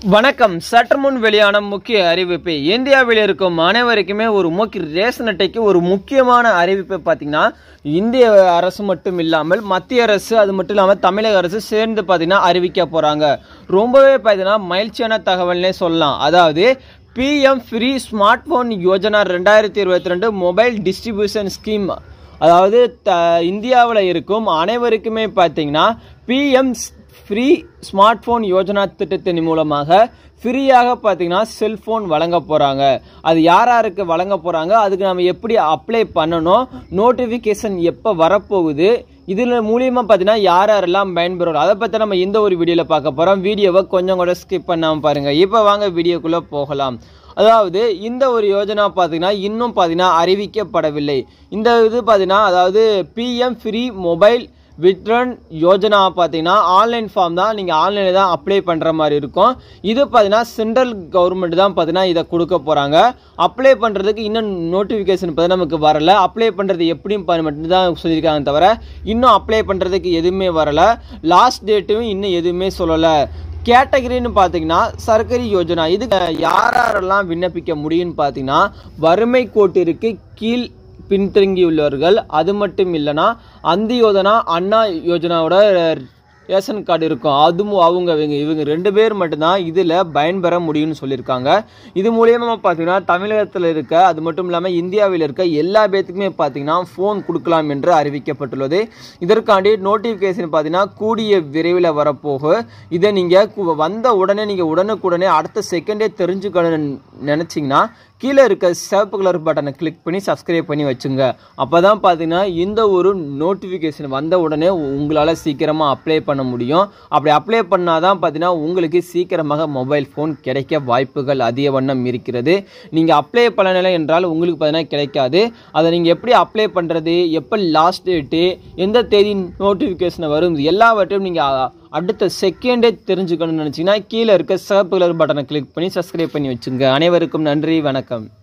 வணக்கம் சற்று முன் வெளியான முக்கிய அறிவிப்பு இந்தியாவில் இருக்கும் அனைவருக்குமே ஒரு முக்கிய ரேஷன் அட்டைக்கு ஒரு முக்கியமான அறிவிப்பு பார்த்தீங்கன்னா இந்திய அரசு மட்டும் இல்லாமல் மத்திய அரசு அது மட்டும் இல்லாமல் தமிழக அரசு சேர்ந்து பார்த்தீங்கன்னா அறிவிக்க போகிறாங்க ரொம்பவே பார்த்தீங்கன்னா மகிழ்ச்சியான தகவல்னே சொல்லலாம் அதாவது PM free smartphone Yojana ரெண்டாயிரத்தி இருபத்தி ரெண்டு மொபைல் டிஸ்ட்ரிபியூஷன் ஸ்கீம் அதாவது த இந்தியாவில் இருக்கும் அனைவருக்குமே பார்த்தீங்கன்னா PM free smartphone Yojana திட்டத்தின் மூலமாக ஃப்ரீயாக பார்த்தீங்கன்னா செல்ஃபோன் வழங்க போகிறாங்க அது யார் யாருக்கு வழங்க போகிறாங்க அதுக்கு நம்ம எப்படி அப்ளை பண்ணணும் நோட்டிஃபிகேஷன் எப்போ வரப்போகுது இதில் மூலியமாக பார்த்தீங்கன்னா யார் யாரெல்லாம் பயன்பெறும் அதை பற்றி நம்ம இந்த ஒரு வீடியோவில் பார்க்க போகிறோம் வீடியோவை கொஞ்சம் கூட ஸ்கிப் பண்ணாமல் பாருங்கள் இப்போ வாங்க வீடியோக்குள்ளே போகலாம் அதாவது இந்த ஒரு யோஜனா பார்த்தீங்கன்னா இன்னும் பார்த்தீங்கன்னா அறிவிக்கப்படவில்லை இந்த இது பார்த்தீங்கன்னா அதாவது பிஎம் ஃப்ரீ மொபைல் விட்ரன் யோஜனா பார்த்தீங்கன்னா ஆன்லைன் ஃபார்ம் தான் நீங்கள் ஆன்லைனில் தான் அப்ளை பண்ணுற மாதிரி இருக்கும் இது பார்த்தீங்கன்னா சென்ட்ரல் கவர்மெண்ட் தான் பார்த்தீங்கன்னா இதை கொடுக்க போகிறாங்க அப்ளை பண்ணுறதுக்கு இன்னும் நோட்டிஃபிகேஷன் பார்த்தீங்கன்னா நமக்கு வரல அப்ளை பண்ணுறது எப்படியும் ப- மட்டும் தான் சொல்லியிருக்காங்க தவிர இன்னும் அப்ளை பண்ணுறதுக்கு எதுவுமே வரல லாஸ்ட் டேட்டும் இன்னும் எதுவுமே சொல்லலை கேட்டகரின்னு பார்த்தீங்கன்னா சர்க்கரி யோஜனா இதுக்கு யார் யாரெல்லாம் விண்ணப்பிக்க முடியும்னு பார்த்தீங்கன்னா வறுமை கோட்டிற்கு கீழ் பின்தங்கியுள்ளவர்கள் அது மட்டும் இல்லைன்னா அந்தி யோஜனா அண்ணா யோஜனாவோட ரேஷன் கார்டு இருக்கும் அதுவும் அவங்க இவங்க இவங்க ரெண்டு பேர் மட்டும்தான் இதில் பயன்பெற முடியும்னு சொல்லியிருக்காங்க இது மூலியமாக பார்த்தீங்கன்னா தமிழகத்தில் இருக்க அது மட்டும் இல்லாமல் இந்தியாவில் இருக்க எல்லா பேத்துக்குமே பார்த்தீங்கன்னா ஃபோன் கொடுக்கலாம் என்று அறிவிக்கப்பட்டுள்ளது இதற்காண்டி நோட்டிஃபிகேஷன் பார்த்தீங்கன்னா கூடிய விரைவில் வரப்போக இதை நீங்கள் வந்த உடனே நீங்கள் உடனுக்குடனே அடுத்த செகண்டே தெரிஞ்சுக்கணும்னு நினச்சிங்கன்னா கீழே இருக்க சிவப்பு கலர் பட்டனை கிளிக் பண்ணி சப்ஸ்கிரைப் பண்ணி வச்சுங்க அப்போ தான் பார்த்தீங்கன்னா இந்த ஒரு நோட்டிஃபிகேஷன் வந்த உடனே உங்களால் சீக்கிரமாக அப்ளை பண்ண முடியும் அப்படி அப்ளை பண்ணால் தான் பார்த்தீங்கன்னா உங்களுக்கு சீக்கிரமாக மொபைல் ஃபோன் கிடைக்க வாய்ப்புகள் அதிக வண்ணம் இருக்கிறது நீங்கள் அப்ளை பண்ணலை என்றால் உங்களுக்கு பார்த்தீங்கன்னா கிடைக்காது அதை நீங்கள் எப்படி அப்ளை பண்ணுறது எப்போ லாஸ்ட் டேட்டு எந்த தேதி நோட்டிஃபிகேஷன் வரும் இது எல்லாவற்றையும் நீங்கள் அடுத்த செகண்டே தெரிஞ்சுக்கணும்னு நினச்சிங்கன்னா கீழே இருக்க சிவப்பு கலர் பட்டனை கிளிக் பண்ணி சப்ஸ்கிரைப் பண்ணி வச்சுங்க அனைவருக்கும் நன்றி வணக்கம்